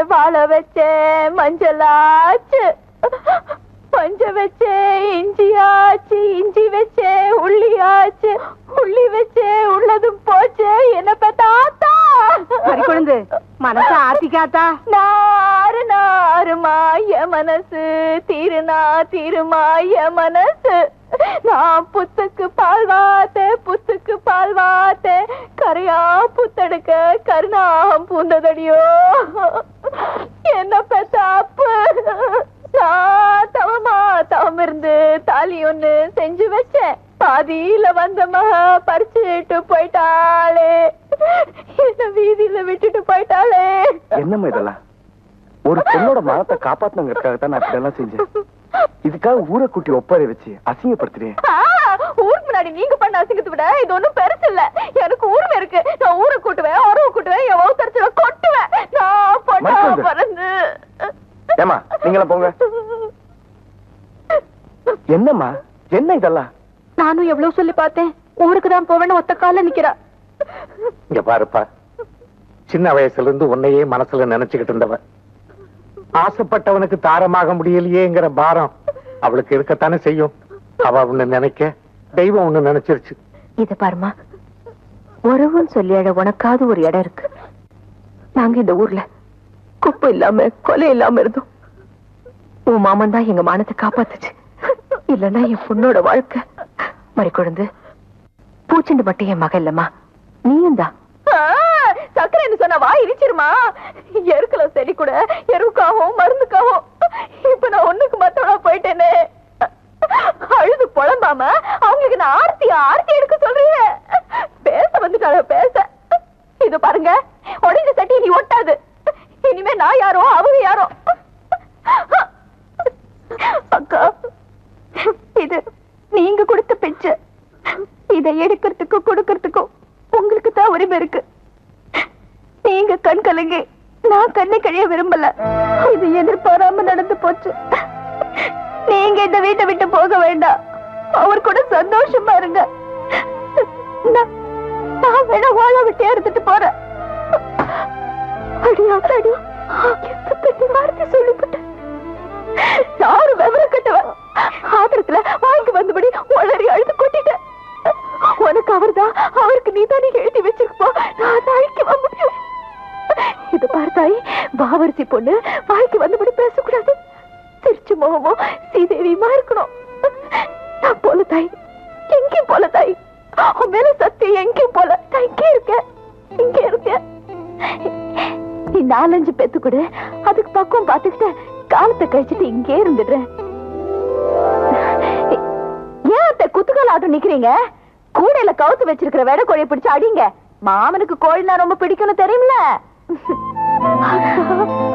வாழ வச்சே மஞ்சளாச்சு பஞ்ச வச்சே இஞ்சியாச்சு இஞ்சி வச்சே உள்ளியாச்சு உள்ளி வச்சே உள்ளதும் போச்சு என்ன பெத்தாத்தா குழந்தை மனச ஆத்திக்காத்தா நாறு நாறுமா என் மனசு தீருனா தீருமா என் மனசு நான் புத்துக்கு பால் வாத்தே புத்துக்கு பால் வாத்தே கரையா புத்தெடுக்க கருணாம் பூந்ததடியோ என்ன பெத்தாப்பு நான் தவமா தவம் இருந்து தாலி ஒண்ணு செஞ்சு வச்சேன் பாதியில வந்த மக பறிச்சுட்டு போயிட்டாளே என்ன வீதியில விட்டுட்டு போயிட்டாளே என்னம்மா இதெல்லாம் ஒரு பொண்ணோட மரத்தை காப்பாத்தணுங்கிறதுக்காக தான் நான் இப்படியெல்லாம் செஞ்சேன் இதுக்காக ஊரை கூட்டி ஒப்பாரி வச்சு அசிங்கப்படுத்துறேன் ஆ, ஊருக்கு முன்னாடி நீங்க பண்ண அசிங்கத்தை விட இது ஒண்ணும் பெருசு இல்ல எனக்கு உரிமை இருக்கு நான் ஊரை கூட்டுவேன் உறவு கூட்டுவேன் என் வகுத்தரிச்சல கொட்டுவேன் நான் பொண்ணா மறக்காத. பிறந்து ஏம்மா, நீங்களும் போங்க. என்னம்மா என்ன இதெல்லாம் நானும் எவ்வளவு சொல்லி பார்த்தேன் ஊருக்கு தான் போவேன்னு ஒத்த கால நிக்கிறா இங்க பாருப்பா சின்ன வயசுல இருந்து உன்னையே மனசுல நினைச்சுக்கிட்டு இருந்தவ ஆசைப்பட்டவனுக்கு தாரமாக முடியலையேங்கிற பாரம் அவளுக்கு இருக்கத்தானே செய்யும் அவ ஒண்ணு நினைக்க தெய்வம் ஒண்ணு நினைச்சிருச்சு இத பாருமா உறவுன்னு சொல்லி அழ உனக்காவது ஒரு இடம் இருக்கு நாங்க இந்த ஊர்ல குப்பை இல்லாம கொலை இல்லாம இருந்தோம் உன் மாமன் தான் எங்க மானத்தை காப்பாத்துச்சு இல்லன்னா என் பொண்ணோட வாழ்க்கை மறிக்குழந்து பூச்செண்டு மட்டும் என் மக இல்லம்மா நீயும் தான் சக்கரைன்னு சொன்ன வாய் இடிச்சிருமா எருக்கல செடி கூட எருவுக்காகவும் மருந்துக்காகவும் இப்ப நான் ஒண்ணுக்கு மத்தவனா போயிட்டேனே அழுது புலம்பாம அவங்களுக்கு நான் ஆர்த்தி ஆர்த்தி எடுக்க சொல்றீங்க பேச வந்துட்டாள பேச இது பாருங்க உடைஞ்ச சட்டி நீ ஒட்டாது இனிமே நான் யாரோ அவங்க யாரோ அக்கா இது நீங்க கொடுத்த பிச்சை இதை எடுக்கிறதுக்கும் கொடுக்கறதுக்கும் உங்களுக்கு தான் உரிமை இருக்கு நீங்க கண் கலங்கி நான் கண்ணை கழிய விரும்பல இது எதிர்பாராம நடந்து போச்சு நீங்க இந்த வீட்டை விட்டு போக வேண்டாம் அவர் கூட சந்தோஷமா இருங்க நான் நான் வேணா வாழ விட்டே இருந்துட்டு போறேன் அடி அடி எந்த பெரிய வார்த்தை சொல்லிவிட்டேன் யாரு விவரம் கட்டவன் ஆத்திரத்துல வாங்கி வந்தபடி ஒளறி அழுது கொட்டிட்டேன் உனக்கு அவர்தான் அவருக்கு நீ தானே எழுதி வச்சிருப்போ நான் அழிக்க முடியும் இது பார்த்தாய் பாவரிசி பொண்ணு வாய்க்கு வந்தபடி பேசக்கூடாது திருச்சி முகமோ ஸ்ரீதேவியுமா இருக்கணும் நான் போல தாய் எங்கேயும் போல தாய் உன் மேல சத்தியம் எங்கேயும் போல நான் இங்கே இருக்கேன் இங்கே இருக்கேன் நீ நாலஞ்சு பெத்து கொடு அதுக்கு பக்கம் பார்த்துக்கிட்டு காலத்தை கழிச்சிட்டு இங்கே இருந்துடுறேன் ஏன் அத்தை குத்துக்கால் ஆட்டம் நிக்கிறீங்க கூடையில கவுத்து வச்சிருக்கிற வெட கோழியை பிடிச்சு அடிங்க மாமனுக்கு கோழினா ரொம்ப பிடிக்கும்னு தெரியுமில்ல